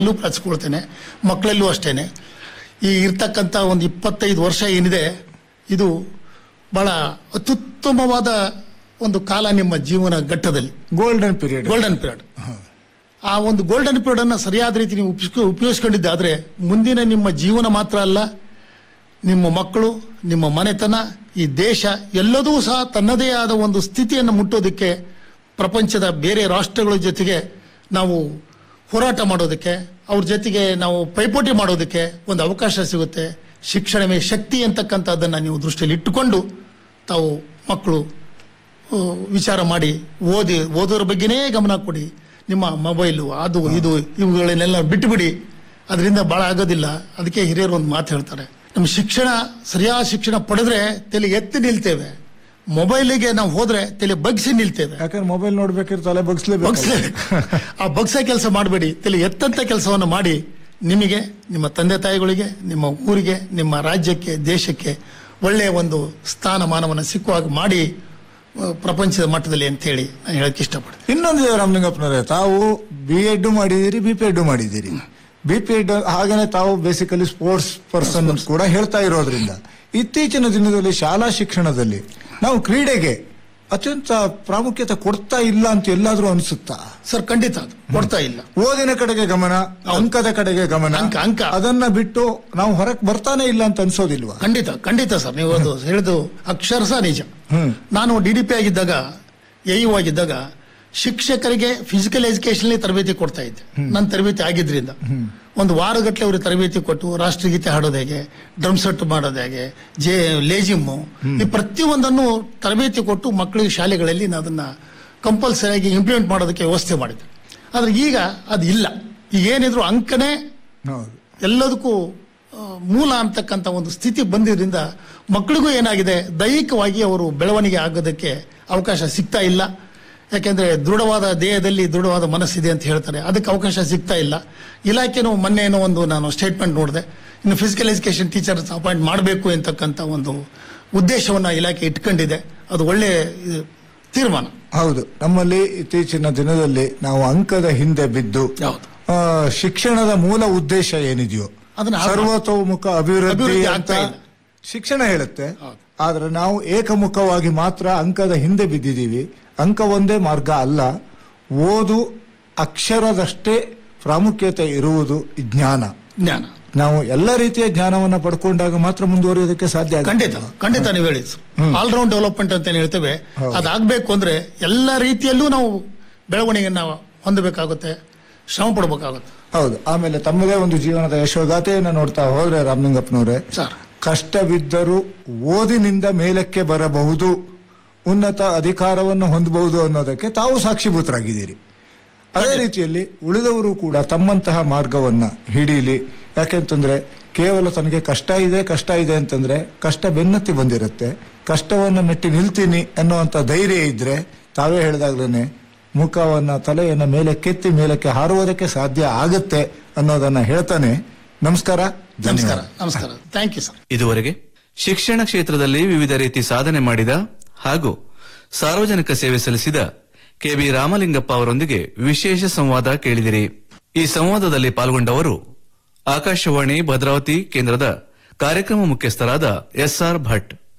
ಅಲ್ಲೂ ಹಚ್ಕೊಳ್ತೇನೆ ಮಕ್ಕಳಲ್ಲೂ ಅಷ್ಟೇನೆ ಈ ಇರ್ತಕ್ಕಂಥ ಒಂದು ಇಪ್ಪತ್ತೈದು ವರ್ಷ ಏನಿದೆ ಇದು ಬಹಳ ಅತ್ಯುತ್ತಮವಾದ ಒಂದು ಕಾಲ ನಿಮ್ಮ ಜೀವನ ಘಟ್ಟದಲ್ಲಿ ಗೋಲ್ಡನ್ ಪೀರಿಯಡ್ ಗೋಲ್ಡನ್ ಪೀರಿಯಡ್ ಆ ಒಂದು ಗೋಲ್ಡನ್ ಪೀರಿಯಡ್ ಅನ್ನ ಸರಿಯಾದ ರೀತಿ ನೀವು ಉಪಯೋಗಿಸ್ಕೊ- ಉಪಯೋಗಿಸ್ಕೊಂಡಿದ್ದಾದ್ರೆ ಮುಂದಿನ ನಿಮ್ಮ ಜೀವನ ಮಾತ್ರ ಅಲ್ಲ ನಿಮ್ಮ ಮಕ್ಕಳು ನಿಮ್ಮ ಮನೆತನ ಈ ದೇಶ ಎಲ್ಲದೂ ಸಹ ತನ್ನದೇ ಆದ ಒಂದು ಸ್ಥಿತಿಯನ್ನು ಮುಟ್ಟೋದಕ್ಕೆ ಪ್ರಪಂಚದ ಬೇರೆ ರಾಷ್ಟ್ರಗಳ ಜೊತೆಗೆ ನಾವು ಹೋರಾಟ ಮಾಡೋದಕ್ಕೆ ಅವ್ರ ಜೊತೆಗೆ ನಾವು ಪೈಪೋಟಿ ಮಾಡೋದಕ್ಕೆ ಒಂದು ಅವಕಾಶ ಸಿಗುತ್ತೆ ಶಿಕ್ಷಣವೇ ಶಕ್ತಿ ಅಂತಕ್ಕಂಥದ್ದನ್ನು ನೀವು ದೃಷ್ಟಿಯಲ್ಲಿ ಇಟ್ಟುಕೊಂಡು ತಾವು ಮಕ್ಕಳು ಆ, ವಿಚಾರ ಮಾಡಿ ಓದಿ ಓದೋದ್ರ ಬಗ್ಗೆನೇ ಗಮನ ಕೊಡಿ ನಿಮ್ಮ ಮೊಬೈಲು ಅದು ಇದು ಇವುಗಳನ್ನೆಲ್ಲ ಬಿಟ್ಟುಬಿಡಿ ಅದರಿಂದ ಭಾಳ ಆಗೋದಿಲ್ಲ ಅದಕ್ಕೆ ಹಿರಿಯರು ಒಂದು ಮಾತು ಹೇಳ್ತಾರೆ ನಮ್ಮ ಶಿಕ್ಷಣ ಸರಿಯಾದ ಶಿಕ್ಷಣ ಪಡೆದ್ರೆ ತಲೆ ಎತ್ತಿ ನಿಲ್ತೇವೆ ಮೊಬೈಲಿಗೆ ನಾವು ಹೋದ್ರೆ ತಲೆ ಬಗ್ಸಿ ನಿಲ್ತೇವೆ ಯಾಕಂದ್ರೆ ಮೊಬೈಲ್ ನೋಡ್ಬೇಕಾದ್ರೆ ತಲೆ ಬಗ್ಸ್ಲೇಬೇಕು ಬಗ್ಸ್ಲೇಬೇಕು ಆ ಬಗ್ಸ ಕೆಲಸ ಮಾಡಬೇಡಿ ತಲೆ ಎತ್ತಂತ ಕೆಲಸವನ್ನು ಮಾಡಿ ನಿಮಗೆ ನಿಮ್ಮ ತಂದೆ ತಾಯಿಗಳಿಗೆ ನಿಮ್ಮ ಊರಿಗೆ ನಿಮ್ಮ ರಾಜ್ಯಕ್ಕೆ ದೇಶಕ್ಕೆ ಒಳ್ಳೆಯ ಒಂದು ಸ್ಥಾನಮಾನವನ್ನು ಸಿಕ್ಕುವಾಗ ಮಾಡಿ ಆ, ಪ್ರಪಂಚದ ಮಟ್ಟದಲ್ಲಿ ಅಂತೇಳಿ ನಾನು ಹೇಳಕ್ಕೆ ಇಷ್ಟಪಡ್ತೀನಿ ಇನ್ನೊಂದು ರಾಮಲಿಂಗಪ್ಪನವರೇ ತಾವು ಬಿ ಎಡ್ ಮಾಡಿದಿರಿ ಬಿ ಪಿ ಎಡ್ ಮಾಡಿದಿರಿ ಬಿ ಪಿ ಎಡ್ ಹಾಗೇನೆ ತಾವು ಬೇಸಿಕಲಿ ಸ್ಪೋರ್ಟ್ಸ್ ಪರ್ಸನ್ ಕೂಡ ಹೇಳ್ತಾ ಇರೋದ್ರಿಂದ ಇತ್ತೀಚಿನ ದಿನದಲ್ಲಿ ಶಾಲಾ ಶಿಕ್ಷಣದಲ್ಲಿ ನಾವು ಕ್ರೀಡೆಗೆ ಅತ್ಯಂತ ಪ್ರಾಮುಖ್ಯತೆ ಕೊಡ್ತಾ ಇಲ್ಲ ಅಂತ ಎಲ್ಲಾದ್ರೂ ಅನ್ಸುತ್ತಾ ಸರ್ ಖಂಡಿತ ಅದು ಕೊಡ್ತಾ ಇಲ್ಲ ಓದಿನ ಕಡೆಗೆ ಗಮನ ಅಂಕದ ಕಡೆಗೆ ಗಮನ ಅಂಕ, ಅಂಕ. ಅದನ್ನ ಬಿಟ್ಟು ನಾವು ಹೊರಗೆ ಬರ್ತಾನೆ ಇಲ್ಲ ಅಂತ ಅನ್ಸೋದಿಲ್ವಾ ಖಂಡಿತ ಖಂಡಿತ ಸರ್ ನೀವು ಅದು ಹೇಳಿದು ಅಕ್ಷರಶಃ ನಿಜ ಹ್ಮ್. ನಾನು ಡಿ ಡಿ ಪಿ ಆಗಿದ್ದಾಗ ಎ ಯು ಆಗಿದ್ದಾಗ ಶಿಕ್ಷಕರಿಗೆ ಫಿಸಿಕಲ್ ಎಜುಕೇಶನ್ ತರಬೇತಿ ಕೊಡ್ತಾ ಇದ್ದೆ ನನ್ನ ತರಬೇತಿ ಆಗಿದ್ರಿಂದ ಒಂದು ವಾರಗಟ್ಟಲೆ ಅವ್ರಿಗೆ ತರಬೇತಿ ಕೊಟ್ಟು ರಾಷ್ಟ್ರಗೀತೆ ಹಾಡೋದು ಹೇಗೆ ಡ್ರಮ್ ಸೆಟ್ ಮಾಡೋದು ಹೇಗೆ ಜೇ ಲೇಜಿಮ್ಮು ಈ ಪ್ರತಿಯೊಂದನ್ನು ತರಬೇತಿ ಕೊಟ್ಟು ಮಕ್ಕಳಿಗೆ ಶಾಲೆಗಳಲ್ಲಿ ನಾನು ಅದನ್ನ ಕಂಪಲ್ಸರಿಯಾಗಿ ಇಂಪ್ಲಿಮೆಂಟ್ ಮಾಡೋದಕ್ಕೆ ವ್ಯವಸ್ಥೆ ಮಾಡಿದ್ದೆ ಆದ್ರೆ ಈಗ ಅದು ಇಲ್ಲ ಈಗ ಏನಿದ್ರು ಅಂಕನೇ ಹೌದು ಎಲ್ಲದಕ್ಕೂ ಆ, ಮೂಲ ಅಂತಕ್ಕಂಥ ಒಂದು ಸ್ಥಿತಿ ಬಂದಿದ್ರಿಂದ ಮಕ್ಕಳಿಗೂ ಏನಾಗಿದೆ ದೈಹಿಕವಾಗಿ ಅವರು ಬೆಳವಣಿಗೆ ಆಗೋದಕ್ಕೆ ಅವಕಾಶ ಸಿಗ್ತಾ ಇಲ್ಲ ಯಾಕೆಂದ್ರೆ ದೃಢವಾದ ದೇಹದಲ್ಲಿ ದೃಢವಾದ ಮನಸ್ಸಿದೆ ಅಂತ ಹೇಳ್ತಾರೆ ಅದಕ್ಕೆ ಅವಕಾಶ ಸಿಗ್ತಾ ಇಲ್ಲ ಇಲಾಖೆನೂ ಮೊನ್ನೆ ಏನೋ ಒಂದು ನಾನು ಸ್ಟೇಟ್ಮೆಂಟ್ ನೋಡಿದೆ ಇನ್ನು ಫಿಸಿಕಲ್ ಎಜುಕೇಶನ್ ಟೀಚರ್ಸ್ ಅಪಾಯಿಂಟ್ ಮಾಡಬೇಕು ಅಂತಕ್ಕಂಥ ಒಂದು ಉದ್ದೇಶವನ್ನ ಇಲಾಖೆ ಇಟ್ಕೊಂಡಿದೆ ಅದು ಒಳ್ಳೆ ಇದು, ತೀರ್ಮಾನ ಹೌದು ನಮ್ಮಲ್ಲಿ ಇತ್ತೀಚಿನ ದಿನದಲ್ಲಿ ನಾವು ಅಂಕದ ಹಿಂದೆ ಬಿದ್ದು ಯಾವುದು ಆ, ಶಿಕ್ಷಣದ ಮೂಲ ಉದ್ದೇಶ ಏನಿದೆಯೋ ಅದನ್ನ ಹಾಳು ಸರ್ವತೋಮುಖ ಅಭಿವೃದ್ಧಿ ಅಭಿವೃದ್ಧಿ ಅಂತ ಆಗ್ತಾ ಇಲ್ಲ. ಶಿಕ್ಷಣ ಹೇಳುತ್ತೆ ಹೌದು. ಆದ್ರೆ ನಾವು ಏಕಮುಖವಾಗಿ ಮಾತ್ರ ಅಂಕದ ಹಿಂದೆ ಬಿದ್ದಿದ್ದೀವಿ ಅಂಕ ಒಂದೇ ಮಾರ್ಗ ಅಲ್ಲ ಓದು ಅಕ್ಷರದಷ್ಟೇ ಪ್ರಾಮುಖ್ಯತೆ ಇರುವುದು ಜ್ಞಾನ ಜ್ಞಾನ ನಾವು ಎಲ್ಲ ರೀತಿಯ ಜ್ಞಾನವನ್ನ ಪಡ್ಕೊಂಡಾಗ ಮಾತ್ರ ಮುಂದುವರಿಯೋದಕ್ಕೆ ಸಾಧ್ಯ ಆಗುತ್ತೆ. ಖಂಡಿತ ಖಂಡಿತ ನೀವು ಹೇಳಿದ್ದು ಆಲ್ರೌಂಡ್ ಡೆವಲಪ್ಮೆಂಟ್ ಅಂತ ಏನ್ ಹೇಳ್ತೇವೆ ಅದಾಗಬೇಕು ಅಂದ್ರೆ ಎಲ್ಲ ರೀತಿಯಲ್ಲೂ ನಾವು ಬೆಳವಣಿಗೆಯನ್ನ ಹೊಂದಬೇಕಾಗುತ್ತೆ ಶ್ರಮ ಪಡಬೇಕಾಗುತ್ತೆ ಹೌದು ಆಮೇಲೆ ತಮ್ಮದೇ ಒಂದು ಜೀವನದ ಯಶೋಗಾಥೆಯನ್ನ ನೋಡ್ತಾ ಹೋದ್ರೆ ರಾಮಲಿಂಗಪ್ಪನವರೇ ಸರ್ ಕಷ್ಟವಿದ್ದರೂ ಓದಿನಿಂದ ಮೇಲಕ್ಕೆ ಬರಬಹುದು ಉನ್ನತ ಅಧಿಕಾರವನ್ನು ಹೊಂದಬಹುದು ಅನ್ನೋದಕ್ಕೆ ತಾವು ಸಾಕ್ಷಿಭೂತರಾಗಿದ್ದೀರಿ ಅದೇ ರೀತಿಯಲ್ಲಿ ಉಳಿದವರು ಕೂಡ ತಮ್ಮಂತಹ ಮಾರ್ಗವನ್ನ ಹಿಡೀಲಿ ಯಾಕೆಂತಂದ್ರೆ ಕೇವಲ ತನಗೆ ಕಷ್ಟ ಇದೆ ಕಷ್ಟ ಇದೆ ಅಂತಂದ್ರೆ ಕಷ್ಟ ಬೆನ್ನತ್ತಿ ಬಂದಿರುತ್ತೆ ಕಷ್ಟವನ್ನ ಮೆಟ್ಟಿ ನಿಲ್ತೀನಿ ಅನ್ನುವಂತ ಧೈರ್ಯ ಇದ್ರೆ ತಾವೇ ಹೇಳಿದಾಗ್ಲೇನೆ ಮುಖವನ್ನ ತಲೆಯನ್ನ ಮೇಲೆ ಕೆತ್ತಿ ಮೇಲಕ್ಕೆ ಹಾರುವುದಕ್ಕೆ ಸಾಧ್ಯ ಆಗುತ್ತೆ ಅನ್ನೋದನ್ನ ಹೇಳ್ತಾನೆ ನಮಸ್ಕಾರ ನಮಸ್ಕಾರ ಧನ್ಯವಾದ ನಮಸ್ಕಾರ ಥ್ಯಾಂಕ್ ಯು ಸರ್ ಇದುವರೆಗೆ ಶಿಕ್ಷಣ ಕ್ಷೇತ್ರದಲ್ಲಿ ವಿವಿಧ ರೀತಿ ಸಾಧನೆ ಮಾಡಿದ ಹಾಗೂ ಸಾರ್ವಜನಿಕ ಸೇವೆ ಸಲ್ಲಿಸಿದ ಕೆಬಿ ರಾಮಲಿಂಗಪ್ಪ ಅವರೊಂದಿಗೆ ವಿಶೇಷ ಸಂವಾದ ಕೇಳಿದಿರಿ ಈ ಸಂವಾದದಲ್ಲಿ ಪಾಲ್ಗೊಂಡವರು ಆಕಾಶವಾಣಿ ಭದ್ರಾವತಿ ಕೇಂದ್ರದ ಕಾರ್ಯಕ್ರಮ ಮುಖ್ಯಸ್ಥರಾದ ಎಸ್ಆರ್ ಭಟ್